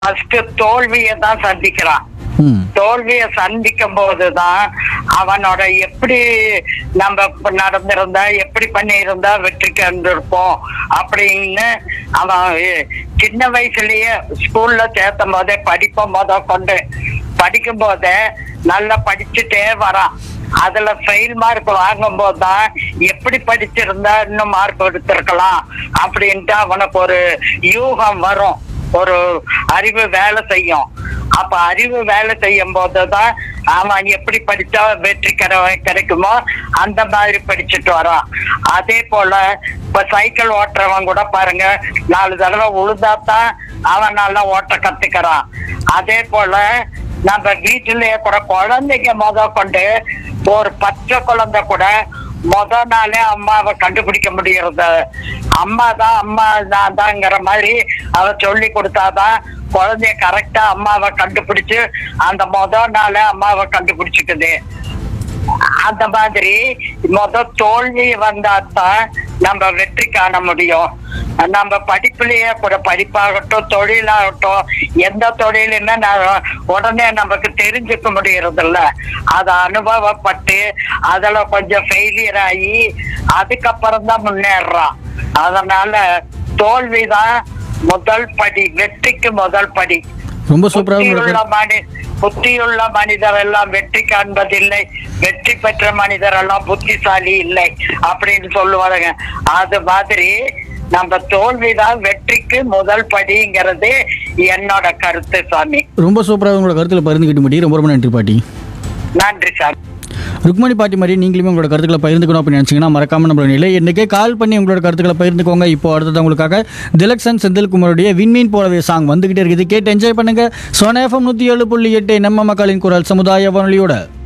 first தோல்வியை தான் சந்திக்கிறான் ம் தோல்வியை சந்திக்கும் போதுதான் அவனோட எப்படி நம்ம இப்ப நடந்திருந்தா எப்படி பண்ணியிருந்தா வெற்றி கண்டிருப்போம் அப்படின்னு அவன் எ- சின்ன வயசுலயே ஸ்கூல்ல சேர்த்தும் போதே படிப்பை முத கொண்டு படிக்கும் போதே நல்லா படிச்சுட்டே வரான் அதுல ஃபெயில் மார்க் வாங்கும் போதுதான் எப்படி படிச்சிருந்தா இன்னும் மார்க் எடுத்திருக்கலாம் அப்படின்ட்டு அவனுக்கு ஒரு யூகம் வரும் ஒரு அறிவு வேலை செய்யும் அப்ப அறிவு வேலை செய்யும் போதுதான் அவன் எப்படி படிச்சா வெற்றி கிடை கிடைக்குமோ அந்த மாதிரி படிச்சுட்டு வரான் அதே போல இப்ப சைக்கிள் ஓட்டுறவன் கூட பாருங்க நாலு தடவை உழுதாதான் அவன் நல்லா ஓட்ட கத்துக்கிறான் அதே போல நம்ம வீட்டிலேயே கூட குழந்தைங்க முத கொண்டு ஒரு பச்சை குழந்தை கூட முத நாளே அம்மாவை கண்டுபிடிக்க முடியறது அம்மா தான் அம்மா நான் தாங்கிற மாதிரி அவ சொல்லி கொடுத்தாதான் குழந்தைய கரெக்டா அம்மாவை கண்டுபிடிச்சு அந்த முத நாளே அம்மாவை கண்டுபிடிச்சுக்குது அந்த மாதிரி முத தோல்வி வந்தாதான் நம்ம வெற்றி காண முடியும் நம்ம படிப்புலயே கூட படிப்பாகட்டும் தொழிலாகட்டும் எந்த தொழிலுமே நான் உடனே நமக்கு தெரிஞ்சுக்க முடியறது இல்ல அதை அனுபவப்பட்டு அதுல கொஞ்சம் ஃபெயிலியர் ஆகி அதுக்கப்புறம் தான் முன்னேறான் அதனால தோல்விதான் முதல் படி வெற்றிக்கு முதல் படி ரொம்ப சூப்பராக புத்தியுள்ள உங்களுக்கு மனி புத்தியுள்ள மனிதர் எல்லாம் வெற்றி காண்பதில்லை வெற்றி பெற்ற மனிதர் எல்லாம் புத்திசாலி இல்லை அப்படின்னு சொல்லுவாங்க அது மாதிரி நம்ம தோல்விதான் வெற்றிக்கு முதல் படிங்கிறது என்னோட கருத்து சாமி ரொம்ப சூப்பராக உங்களோட கருத்தில் பகிர்ந்துக்கிட்டு மாட்டி ரொம்ப ரொம்ப நன்றி பாட்டி நன்றி சாமி ருக்மணி பாட்டி மாதிரி நீங்களுமே உங்களோட கருத்துக்களை பகிர்ந்துக்கணும் அப்படின்னு நினச்சிங்கன்னா மறக்காம நம்மளோட நிலை என்னைக்கே கால் பண்ணி உங்களோட கருத்துக்களை பகிர்ந்துக்கோங்க இப்போ அடுத்தது உங்களுக்காக திலக்ஷன் செந்தில்குமாருடைய விண்மீன் போலவே சாங் வந்துகிட்டே இருக்குது கேட்டு என்ஜாய் பண்ணுங்க சோனா எஃப்எம் நூற்றி ஏழு புள்ளி எட்டு நம்ம மக்களின் குரல் சமுதாய வானொலியோட